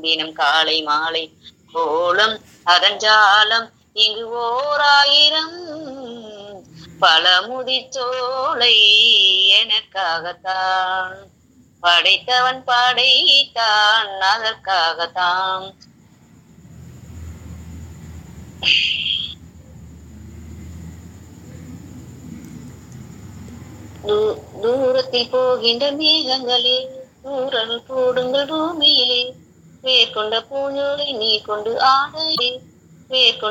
தினம் காலை மாலை கோலம் அதன் ஜாலம் இங்கு ஓர் ஆயிரம் பழமுதிர்ச்சோலை எனக்காகத்தான் படைத்தவன் படைத்தான் அதற்காகத்தான் தூ- தூரத்தில் போகின்ற மேகங்களே தூரல் போடுங்கள் பூமியிலே வேர்கொண்ட பூஞ்சோலை நீ கொண்டு ஆடையே வேர்கொண்ட